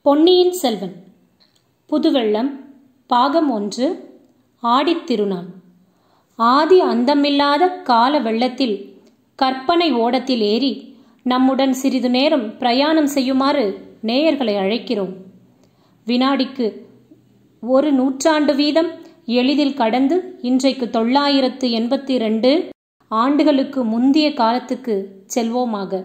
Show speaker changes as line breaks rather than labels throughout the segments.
பொன்னியின் செல்வன் புதுவெள்ளம் பாகம் ஒன்று ஆடித்திருநாள் ஆதி அந்தமில்லாத கால வெள்ளத்தில் கற்பனை ஓடத்தில் ஏறி நம்முடன் சிறிது நேரம் பிரயாணம் செய்யுமாறு நேயர்களை அழைக்கிறோம் வினாடிக்கு ஒரு நூற்றாண்டு வீதம் எளிதில் கடந்து இன்றைக்கு தொள்ளாயிரத்து எண்பத்தி ரெண்டு ஆண்டுகளுக்கு முந்திய காலத்துக்கு செல்வோமாக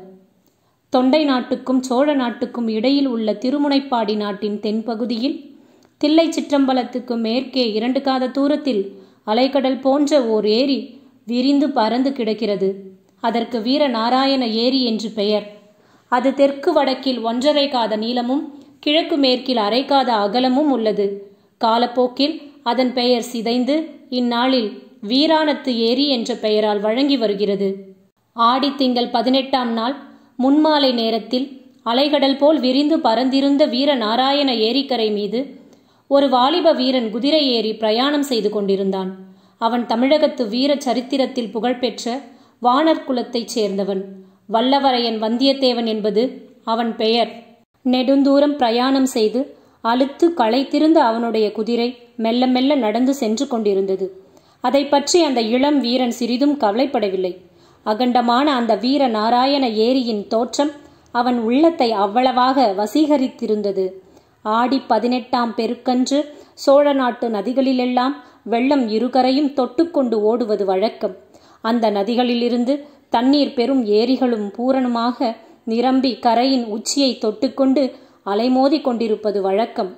தொண்டை நாட்டுக்கும் சோழ நாட்டுக்கும் இடையில் உள்ள திருமுனைப்பாடி நாட்டின் தென்பகுதியில் தில்லை சிற்றம்பலத்துக்கு மேற்கே இரண்டு காத தூரத்தில் அலைக்கடல் போன்ற ஓர் ஏரி விரிந்து பறந்து கிடக்கிறது அதற்கு வீர நாராயண ஏரி என்று பெயர் அது தெற்கு வடக்கில் ஒன்றரை காத நீளமும் கிழக்கு மேற்கில் அரை காத அகலமும் உள்ளது காலப்போக்கில் அதன் பெயர் சிதைந்து இந்நாளில் வீராணத்து ஏரி என்ற பெயரால் வழங்கி வருகிறது ஆடித்திங்கள் பதினெட்டாம் நாள் முன்மாலை நேரத்தில் அலைகடல் போல் விரிந்து பறந்திருந்த வீர நாராயண ஏரிக்கரை மீது ஒரு வாலிப வீரன் குதிரை ஏறி பிரயாணம் செய்து கொண்டிருந்தான் அவன் தமிழகத்து வீர சரித்திரத்தில் புகழ்பெற்ற வானர் குலத்தைச் சேர்ந்தவன் வல்லவரையன் வந்தியத்தேவன் என்பது அவன் பெயர் நெடுந்தூரம் பிரயாணம் செய்து அழுத்து களைத்திருந்த அவனுடைய குதிரை மெல்ல மெல்ல நடந்து சென்று கொண்டிருந்தது அதை பற்றி அந்த இளம் வீரன் சிறிதும் கவலைப்படவில்லை அகண்டமான அந்த வீர நாராயண ஏரியின் தோற்றம் அவன் உள்ளத்தை அவ்வளவாக வசீகரித்திருந்தது ஆடி பதினெட்டாம் பெருக்கன்று சோழ நாட்டு நதிகளிலெல்லாம் வெள்ளம் இருகரையும் தொட்டுக்கொண்டு ஓடுவது வழக்கம் அந்த நதிகளிலிருந்து தண்ணீர் பெரும் ஏரிகளும் பூரணமாக நிரம்பி கரையின் உச்சியை தொட்டுக்கொண்டு அலைமோதி கொண்டிருப்பது வழக்கம்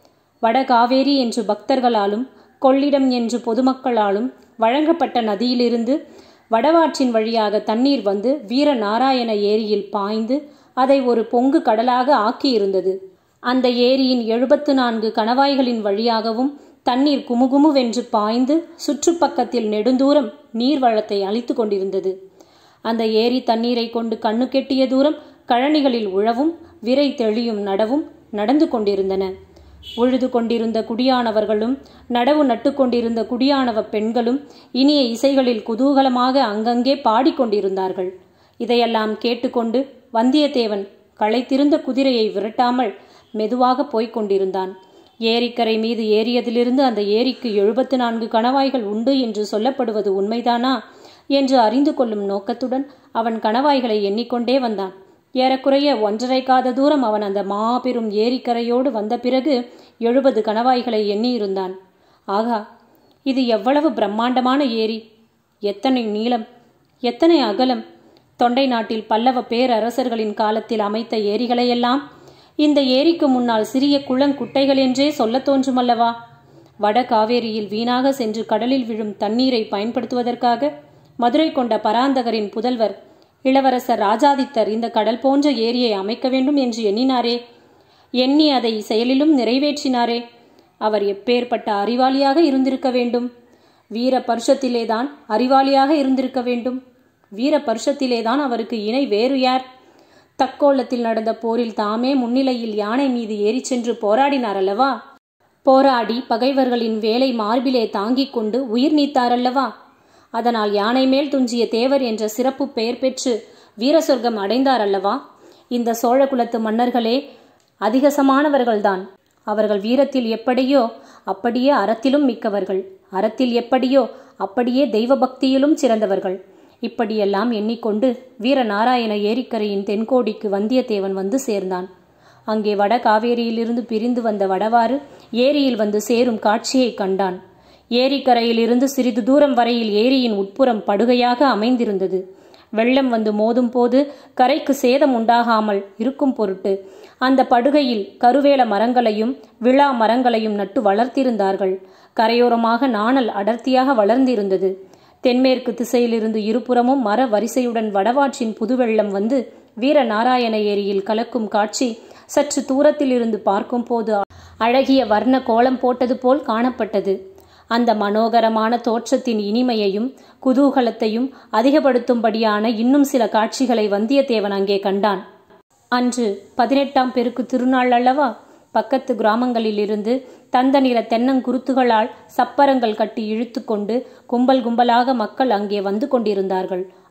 வடகாவேரி என்று பக்தர்களாலும் கொள்ளிடம் என்று பொதுமக்களாலும் வழங்கப்பட்ட நதியிலிருந்து வடவாற்றின் வழியாக தண்ணீர் வந்து வீர நாராயண ஏரியில் பாய்ந்து அதை ஒரு பொங்கு கடலாக ஆக்கியிருந்தது அந்த ஏரியின் எழுபத்து நான்கு கணவாய்களின் வழியாகவும் தண்ணீர் குமுகுமுவென்று பாய்ந்து சுற்றுப்பக்கத்தில் நெடுந்தூரம் நீர்வளத்தை அளித்து கொண்டிருந்தது அந்த ஏரி தண்ணீரை கொண்டு கண்ணு கெட்டிய தூரம் கழனிகளில் உழவும் விரை தெளியும் நடவும் நடந்து கொண்டிருந்தன உழுது கொண்டிருந்த குடியானவர்களும் நடவு நட்டு கொண்டிருந்த குடியானவ பெண்களும் இனிய இசைகளில் குதூகலமாக அங்கங்கே பாடிக்கொண்டிருந்தார்கள் இதையெல்லாம் கேட்டுக்கொண்டு வந்தியத்தேவன் களைத்திருந்த குதிரையை விரட்டாமல் மெதுவாக போய்க் கொண்டிருந்தான் ஏரிக்கரை மீது ஏறியதிலிருந்து அந்த ஏரிக்கு எழுபத்து நான்கு கணவாய்கள் உண்டு என்று சொல்லப்படுவது உண்மைதானா என்று அறிந்து கொள்ளும் நோக்கத்துடன் அவன் கணவாய்களை எண்ணிக்கொண்டே வந்தான் ஏறக்குறைய ஒன்றரை காத தூரம் அவன் அந்த மாபெரும் ஏரிக்கரையோடு வந்த பிறகு எழுபது கணவாய்களை எண்ணியிருந்தான் ஆகா இது எவ்வளவு பிரம்மாண்டமான ஏரி எத்தனை நீளம் எத்தனை அகலம் தொண்டை நாட்டில் பல்லவ பேரரசர்களின் காலத்தில் அமைத்த ஏரிகளையெல்லாம் இந்த ஏரிக்கு முன்னால் சிறிய குளங்குட்டைகள் என்றே சொல்லத் தோன்றுமல்லவா வட காவேரியில் வீணாக சென்று கடலில் விழும் தண்ணீரை பயன்படுத்துவதற்காக மதுரை கொண்ட பராந்தகரின் புதல்வர் இளவரசர் ராஜாதித்தர் இந்த கடல் போன்ற ஏரியை அமைக்க வேண்டும் என்று எண்ணினாரே எண்ணி அதை செயலிலும் நிறைவேற்றினாரே அவர் எப்பேற்பட்ட அறிவாளியாக இருந்திருக்க வேண்டும் வீர பருஷத்திலேதான் அறிவாளியாக இருந்திருக்க வேண்டும் வீர பருஷத்திலேதான் அவருக்கு இணை வேறு யார் தக்கோலத்தில் நடந்த போரில் தாமே முன்னிலையில் யானை மீது ஏறிச் சென்று போராடினார் அல்லவா போராடி பகைவர்களின் வேலை மார்பிலே தாங்கிக் கொண்டு உயிர் நீத்தாரல்லவா அதனால் யானை மேல் துஞ்சிய தேவர் என்ற சிறப்பு பெயர் பெற்று வீர சொர்க்கம் அடைந்தார் அல்லவா இந்த சோழ குலத்து மன்னர்களே அதிகசமானவர்கள்தான் அவர்கள் வீரத்தில் எப்படியோ அப்படியே அறத்திலும் மிக்கவர்கள் அறத்தில் எப்படியோ அப்படியே தெய்வ பக்தியிலும் சிறந்தவர்கள் இப்படியெல்லாம் எண்ணிக்கொண்டு வீர நாராயண ஏரிக்கரையின் தென்கோடிக்கு வந்தியத்தேவன் வந்து சேர்ந்தான் அங்கே வட காவேரியிலிருந்து பிரிந்து வந்த வடவாறு ஏரியில் வந்து சேரும் காட்சியை கண்டான் ஏரிக்கரையிலிருந்து சிறிது தூரம் வரையில் ஏரியின் உட்புறம் படுகையாக அமைந்திருந்தது வெள்ளம் வந்து மோதும் போது கரைக்கு சேதம் உண்டாகாமல் இருக்கும் பொருட்டு அந்த படுகையில் கருவேல மரங்களையும் விழா மரங்களையும் நட்டு வளர்த்திருந்தார்கள் கரையோரமாக நாணல் அடர்த்தியாக வளர்ந்திருந்தது தென்மேற்கு திசையிலிருந்து இருபுறமும் மர வரிசையுடன் வடவாற்றின் புதுவெள்ளம் வந்து வீர நாராயண ஏரியில் கலக்கும் காட்சி சற்று தூரத்தில் இருந்து பார்க்கும் போது அழகிய வர்ண கோலம் போட்டது போல் காணப்பட்டது அந்த மனோகரமான தோற்றத்தின் இனிமையையும் குதூகலத்தையும் அதிகப்படுத்தும்படியான இன்னும் சில காட்சிகளை வந்தியத்தேவன் அங்கே கண்டான் அன்று பதினெட்டாம் பெருக்கு திருநாள் அல்லவா பக்கத்து கிராமங்களிலிருந்து தந்த நிற தென்னங்குருத்துகளால் சப்பரங்கள் கட்டி இழுத்து கொண்டு கும்பல் கும்பலாக மக்கள் அங்கே வந்து கொண்டிருந்தார்கள்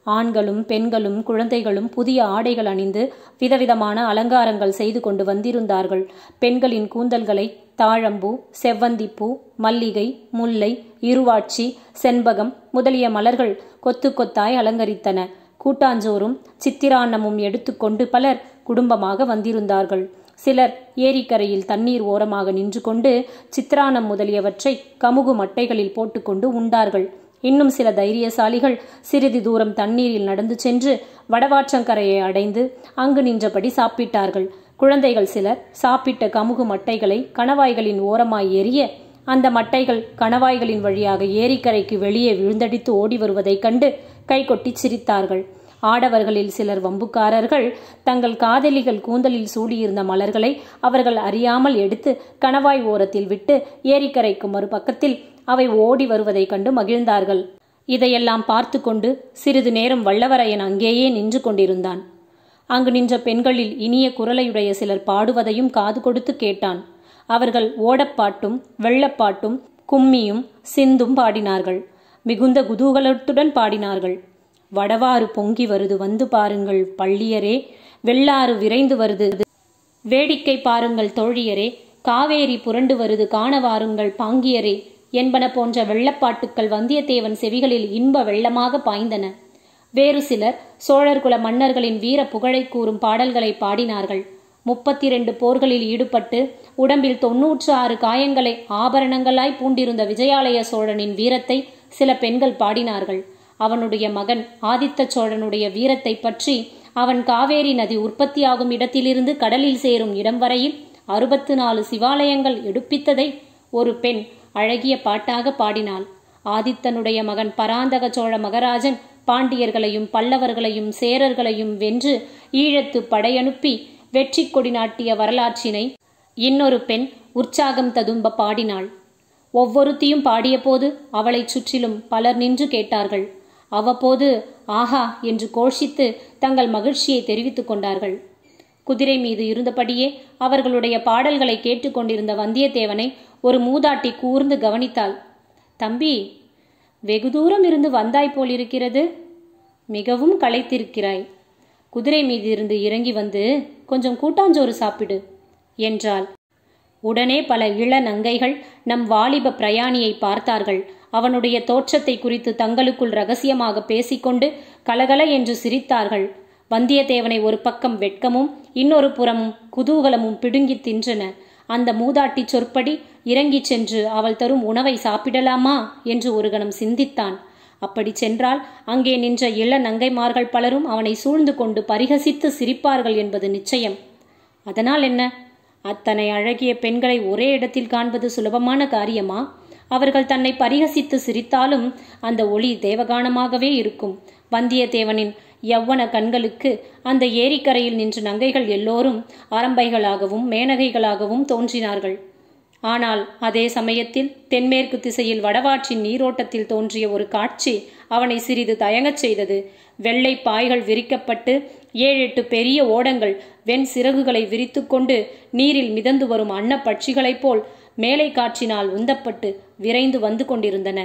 ஆண்களும் பெண்களும் குழந்தைகளும் புதிய ஆடைகள் அணிந்து விதவிதமான அலங்காரங்கள் செய்து கொண்டு வந்திருந்தார்கள் பெண்களின் கூந்தல்களை தாழம்பூ செவ்வந்திப்பூ மல்லிகை முல்லை இருவாட்சி செண்பகம் முதலிய மலர்கள் கொத்து கொத்தாய் அலங்கரித்தன கூட்டாஞ்சோறும் சித்திரான்னமும் எடுத்துக்கொண்டு பலர் குடும்பமாக வந்திருந்தார்கள் சிலர் ஏரிக்கரையில் தண்ணீர் ஓரமாக நின்று கொண்டு சித்திரானம் முதலியவற்றை கமுகு மட்டைகளில் போட்டுக்கொண்டு உண்டார்கள் இன்னும் சில தைரியசாலிகள் சிறிது தூரம் தண்ணீரில் நடந்து சென்று வடவாற்றங்கரையை அடைந்து அங்கு நின்றபடி சாப்பிட்டார்கள் குழந்தைகள் சிலர் சாப்பிட்ட கமுகு மட்டைகளை கணவாய்களின் ஓரமாய் எரிய அந்த மட்டைகள் கணவாய்களின் வழியாக ஏரிக்கரைக்கு வெளியே விழுந்தடித்து ஓடி வருவதைக் கண்டு கைகொட்டி சிரித்தார்கள் ஆடவர்களில் சிலர் வம்புக்காரர்கள் தங்கள் காதலிகள் கூந்தலில் சூடியிருந்த மலர்களை அவர்கள் அறியாமல் எடுத்து கணவாய் ஓரத்தில் விட்டு ஏரிக்கரைக்கு மறுபக்கத்தில் அவை ஓடி வருவதைக் கண்டு மகிழ்ந்தார்கள் இதையெல்லாம் பார்த்து கொண்டு சிறிது நேரம் வல்லவரையன் அங்கேயே நின்று கொண்டிருந்தான் அங்கு நின்ற பெண்களில் இனிய குரலையுடைய சிலர் பாடுவதையும் காது கொடுத்து கேட்டான் அவர்கள் ஓடப்பாட்டும் வெள்ளப்பாட்டும் கும்மியும் சிந்தும் பாடினார்கள் மிகுந்த குதூகலத்துடன் பாடினார்கள் வடவாறு பொங்கி வருது வந்து பாருங்கள் பள்ளியரே வெள்ளாறு விரைந்து வருது வேடிக்கை பாருங்கள் தோழியரே காவேரி புரண்டு வருது காண வாருங்கள் பாங்கியரே என்பன போன்ற வெள்ளப்பாட்டுக்கள் வந்தியத்தேவன் செவிகளில் இன்ப வெள்ளமாக பாய்ந்தன வேறு சிலர் சோழர்குல மன்னர்களின் வீர புகழை கூறும் பாடல்களை பாடினார்கள் முப்பத்தி இரண்டு போர்களில் ஈடுபட்டு உடம்பில் தொன்னூற்று ஆறு காயங்களை ஆபரணங்களாய் பூண்டிருந்த விஜயாலய சோழனின் வீரத்தை சில பெண்கள் பாடினார்கள் அவனுடைய மகன் ஆதித்த சோழனுடைய வீரத்தை பற்றி அவன் காவேரி நதி உற்பத்தியாகும் இடத்திலிருந்து கடலில் சேரும் இடம் வரையில் அறுபத்து நாலு சிவாலயங்கள் எடுப்பித்ததை ஒரு பெண் அழகிய பாட்டாக பாடினாள் ஆதித்தனுடைய மகன் பராந்தக சோழ மகராஜன் பாண்டியர்களையும் பல்லவர்களையும் சேரர்களையும் வென்று ஈழத்து படையனுப்பி வெற்றி கொடி நாட்டிய வரலாற்றினை இன்னொரு பெண் உற்சாகம் ததும்ப பாடினாள் ஒவ்வொருத்தியும் பாடியபோது அவளைச் சுற்றிலும் பலர் நின்று கேட்டார்கள் அவ்வப்போது ஆஹா என்று கோஷித்து தங்கள் மகிழ்ச்சியை தெரிவித்துக் கொண்டார்கள் குதிரை மீது இருந்தபடியே அவர்களுடைய பாடல்களை கேட்டுக்கொண்டிருந்த வந்தியத்தேவனை ஒரு மூதாட்டி கூர்ந்து கவனித்தாள் தம்பி வெகு தூரம் இருந்து வந்தாய் போலிருக்கிறது மிகவும் களைத்திருக்கிறாய் குதிரை மீது இருந்து இறங்கி வந்து கொஞ்சம் கூட்டாஞ்சோறு சாப்பிடு என்றாள் உடனே பல இள நங்கைகள் நம் வாலிப பிரயாணியை பார்த்தார்கள் அவனுடைய தோற்றத்தை குறித்து தங்களுக்குள் ரகசியமாக பேசிக்கொண்டு கலகல என்று சிரித்தார்கள் வந்தியத்தேவனை ஒரு பக்கம் வெட்கமும் இன்னொரு புறமும் குதூகலமும் பிடுங்கித் தின்றன அந்த மூதாட்டி சொற்படி இறங்கிச் சென்று அவள் தரும் உணவை சாப்பிடலாமா என்று ஒரு கணம் சிந்தித்தான் அப்படி சென்றால் அங்கே நின்ற இள நங்கைமார்கள் பலரும் அவனை சூழ்ந்து கொண்டு பரிகசித்து சிரிப்பார்கள் என்பது நிச்சயம் அதனால் என்ன அத்தனை அழகிய பெண்களை ஒரே இடத்தில் காண்பது சுலபமான காரியமா அவர்கள் தன்னை பரிகசித்து சிரித்தாலும் அந்த ஒளி தேவகானமாகவே இருக்கும் வந்தியத்தேவனின் யவ்வன கண்களுக்கு அந்த ஏரிக்கரையில் நின்ற நங்கைகள் எல்லோரும் அரம்பைகளாகவும் மேனகைகளாகவும் தோன்றினார்கள் ஆனால் அதே சமயத்தில் தென்மேற்கு திசையில் வடவாற்றின் நீரோட்டத்தில் தோன்றிய ஒரு காட்சி அவனை சிறிது தயங்கச் செய்தது வெள்ளை பாய்கள் விரிக்கப்பட்டு ஏழெட்டு பெரிய ஓடங்கள் வெண் சிறகுகளை விரித்துக்கொண்டு நீரில் மிதந்து வரும் அன்ன பட்சிகளைப் போல் மேலை காற்றினால் உந்தப்பட்டு விரைந்து வந்து கொண்டிருந்தன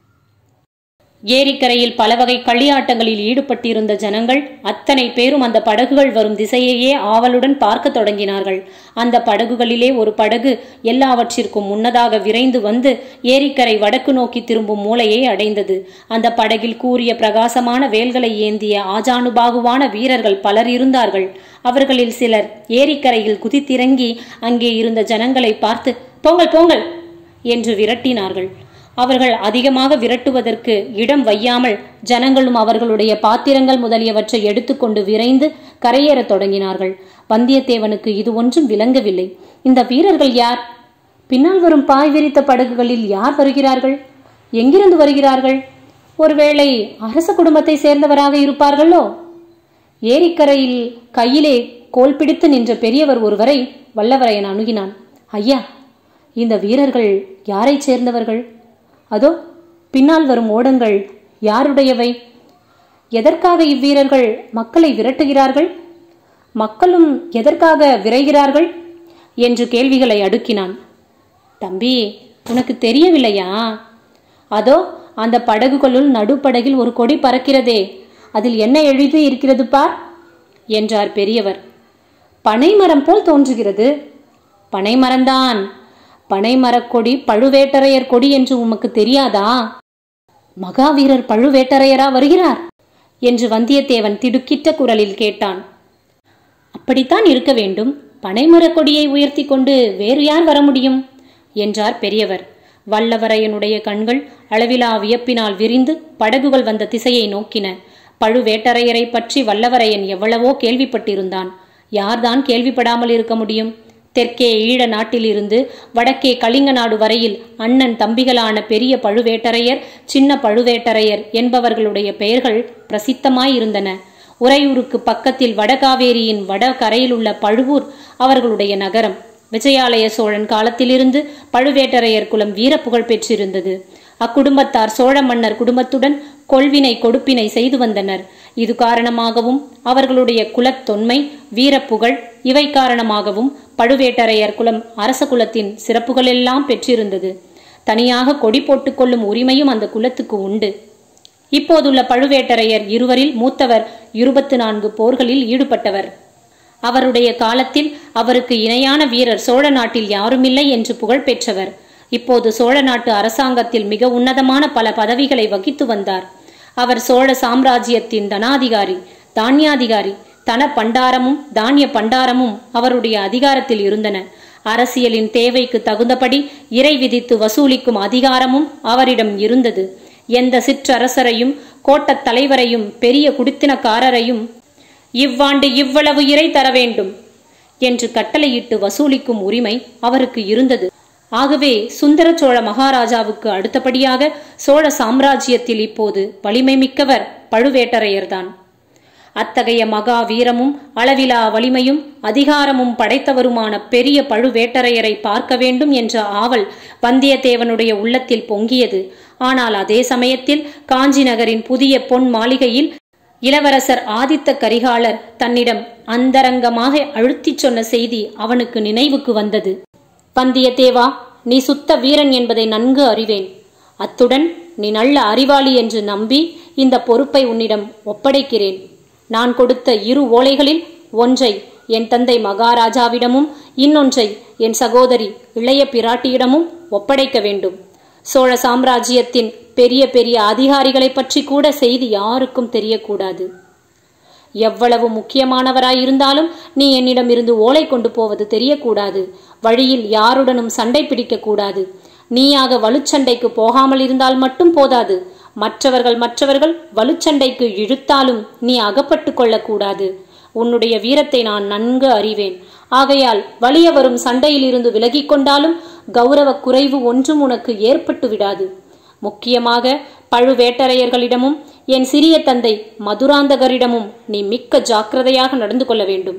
ஏரிக்கரையில் பல வகை களியாட்டங்களில் ஈடுபட்டிருந்த ஜனங்கள் அத்தனை பேரும் அந்த படகுகள் வரும் திசையையே ஆவலுடன் பார்க்க தொடங்கினார்கள் அந்த படகுகளிலே ஒரு படகு எல்லாவற்றிற்கும் முன்னதாக விரைந்து வந்து ஏரிக்கரை வடக்கு நோக்கி திரும்பும் மூலையை அடைந்தது அந்த படகில் கூறிய பிரகாசமான வேல்களை ஏந்திய ஆஜானுபாகுவான வீரர்கள் பலர் இருந்தார்கள் அவர்களில் சிலர் ஏரிக்கரையில் குதித்திறங்கி அங்கே இருந்த ஜனங்களை பார்த்து போங்கள் போங்கள் என்று விரட்டினார்கள் அவர்கள் அதிகமாக விரட்டுவதற்கு இடம் வையாமல் ஜனங்களும் அவர்களுடைய பாத்திரங்கள் முதலியவற்றை எடுத்துக்கொண்டு விரைந்து கரையேறத் தொடங்கினார்கள் வந்தியத்தேவனுக்கு இது ஒன்றும் விளங்கவில்லை இந்த வீரர்கள் யார் பின்னால் வரும் பாய் விரித்த படகுகளில் யார் வருகிறார்கள் எங்கிருந்து வருகிறார்கள் ஒருவேளை அரச குடும்பத்தை சேர்ந்தவராக இருப்பார்களோ ஏரிக்கரையில் கையிலே கோல் பிடித்து நின்ற பெரியவர் ஒருவரை வல்லவரையன் அணுகினான் ஐயா இந்த வீரர்கள் யாரைச் சேர்ந்தவர்கள் அதோ பின்னால் வரும் ஓடங்கள் யாருடையவை எதற்காக இவ்வீரர்கள் மக்களை விரட்டுகிறார்கள் மக்களும் எதற்காக விரைகிறார்கள் என்று கேள்விகளை அடுக்கினான் தம்பி உனக்கு தெரியவில்லையா அதோ அந்த படகுகளுள் நடுப்படகில் ஒரு கொடி பறக்கிறதே அதில் என்ன எழுதி இருக்கிறது பார் என்றார் பெரியவர் பனைமரம் போல் தோன்றுகிறது பனைமரம்தான் பனைமரக் கொடி பழுவேட்டரையர் கொடி என்று உமக்கு தெரியாதா மகாவீரர் பழுவேட்டரையரா வருகிறார் என்று வந்தியத்தேவன் திடுக்கிட்ட குரலில் கேட்டான் அப்படித்தான் இருக்க வேண்டும் பனைமரக் கொடியை உயர்த்தி கொண்டு வேறு யார் வர முடியும் என்றார் பெரியவர் வல்லவரையனுடைய கண்கள் அளவிலா வியப்பினால் விரிந்து படகுகள் வந்த திசையை நோக்கின பழுவேட்டரையரை பற்றி வல்லவரையன் எவ்வளவோ கேள்விப்பட்டிருந்தான் யார்தான் கேள்விப்படாமல் இருக்க முடியும் தெற்கே ஈழ நாட்டிலிருந்து வடக்கே கலிங்க நாடு வரையில் அண்ணன் தம்பிகளான பெரிய பழுவேட்டரையர் சின்ன பழுவேட்டரையர் என்பவர்களுடைய பெயர்கள் பிரசித்தமாயிருந்தன உறையூருக்கு பக்கத்தில் வடகாவேரியின் வட கரையில் உள்ள பழுவூர் அவர்களுடைய நகரம் விஜயாலய சோழன் காலத்திலிருந்து பழுவேட்டரையர் குலம் வீரப்புகழ் பெற்றிருந்தது அக்குடும்பத்தார் சோழ மன்னர் குடும்பத்துடன் கொள்வினை கொடுப்பினை செய்து வந்தனர் இது காரணமாகவும் அவர்களுடைய குலத் தொன்மை வீரப்புகழ் இவை காரணமாகவும் பழுவேட்டரையர் குலம் அரச குலத்தின் சிறப்புகளெல்லாம் பெற்றிருந்தது தனியாக கொடி போட்டுக்கொள்ளும் உரிமையும் அந்த குலத்துக்கு உண்டு இப்போதுள்ள பழுவேட்டரையர் இருவரில் மூத்தவர் இருபத்து நான்கு போர்களில் ஈடுபட்டவர் அவருடைய காலத்தில் அவருக்கு இணையான வீரர் சோழ நாட்டில் யாருமில்லை என்று புகழ் பெற்றவர் இப்போது சோழ நாட்டு அரசாங்கத்தில் மிக உன்னதமான பல பதவிகளை வகித்து வந்தார் அவர் சோழ சாம்ராஜ்யத்தின் தனாதிகாரி தானியாதிகாரி தன பண்டாரமும் தானிய பண்டாரமும் அவருடைய அதிகாரத்தில் இருந்தன அரசியலின் தேவைக்கு தகுந்தபடி இறை விதித்து வசூலிக்கும் அதிகாரமும் அவரிடம் இருந்தது எந்த சிற்றரசரையும் கோட்டத் தலைவரையும் பெரிய குடித்தினக்காரரையும் இவ்வாண்டு இவ்வளவு இறை தர வேண்டும் என்று கட்டளையிட்டு வசூலிக்கும் உரிமை அவருக்கு இருந்தது ஆகவே சுந்தர சோழ மகாராஜாவுக்கு அடுத்தபடியாக சோழ சாம்ராஜ்யத்தில் இப்போது வலிமை மிக்கவர் பழுவேட்டரையர்தான் அத்தகைய மகா வீரமும் அளவிலா வலிமையும் அதிகாரமும் படைத்தவருமான பெரிய பழுவேட்டரையரை பார்க்க வேண்டும் என்ற ஆவல் வந்தியத்தேவனுடைய உள்ளத்தில் பொங்கியது ஆனால் அதே சமயத்தில் காஞ்சி நகரின் புதிய பொன் மாளிகையில் இளவரசர் ஆதித்த கரிகாலர் தன்னிடம் அந்தரங்கமாக அழுத்திச் சொன்ன செய்தி அவனுக்கு நினைவுக்கு வந்தது வந்தியத்தேவா நீ சுத்த வீரன் என்பதை நன்கு அறிவேன் அத்துடன் நீ நல்ல அறிவாளி என்று நம்பி இந்த பொறுப்பை உன்னிடம் ஒப்படைக்கிறேன் நான் கொடுத்த இரு ஓலைகளில் ஒன்றை என் தந்தை மகாராஜாவிடமும் இன்னொன்றை என் சகோதரி இளைய பிராட்டியிடமும் ஒப்படைக்க வேண்டும் சோழ சாம்ராஜ்யத்தின் பெரிய பெரிய அதிகாரிகளை பற்றி கூட செய்தி யாருக்கும் தெரியக்கூடாது எவ்வளவு முக்கியமானவராயிருந்தாலும் நீ என்னிடம் இருந்து ஓலை கொண்டு போவது தெரியக்கூடாது வழியில் யாருடனும் சண்டை பிடிக்க கூடாது நீயாக வலுச்சண்டைக்கு போகாமல் இருந்தால் மட்டும் போதாது மற்றவர்கள் மற்றவர்கள் வலுச்சண்டைக்கு இழுத்தாலும் நீ அகப்பட்டு கொள்ளக்கூடாது உன்னுடைய வீரத்தை நான் நன்கு அறிவேன் ஆகையால் வலிய வரும் சண்டையிலிருந்து விலகிக் கொண்டாலும் கௌரவ குறைவு ஒன்றும் உனக்கு ஏற்பட்டு விடாது முக்கியமாக பழுவேட்டரையர்களிடமும் என் சிறிய தந்தை மதுராந்தகரிடமும் நீ மிக்க ஜாக்கிரதையாக நடந்து கொள்ள வேண்டும்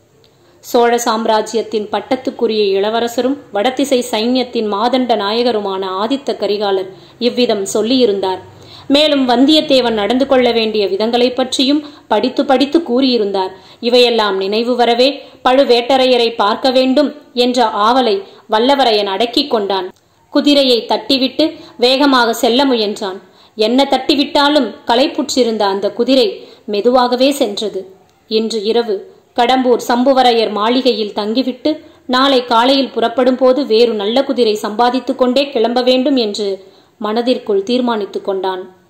சோழ சாம்ராஜ்யத்தின் பட்டத்துக்குரிய இளவரசரும் வடதிசை சைன்யத்தின் மாதண்ட நாயகருமான ஆதித்த கரிகாலர் இவ்விதம் சொல்லியிருந்தார் மேலும் வந்தியத்தேவன் நடந்து கொள்ள வேண்டிய விதங்களை பற்றியும் படித்து படித்து கூறியிருந்தார் இவையெல்லாம் நினைவு வரவே பழுவேட்டரையரை பார்க்க வேண்டும் என்ற ஆவலை வல்லவரையன் அடக்கிக் கொண்டான் குதிரையை தட்டிவிட்டு வேகமாக செல்ல முயன்றான் என்ன தட்டிவிட்டாலும் களைப்புற்றிருந்த அந்த குதிரை மெதுவாகவே சென்றது இன்று இரவு கடம்பூர் சம்புவரையர் மாளிகையில் தங்கிவிட்டு நாளை காலையில் புறப்படும் போது வேறு நல்ல குதிரை சம்பாதித்துக் கொண்டே கிளம்ப வேண்டும் என்று மனதிற்குள் தீர்மானித்துக் கொண்டான்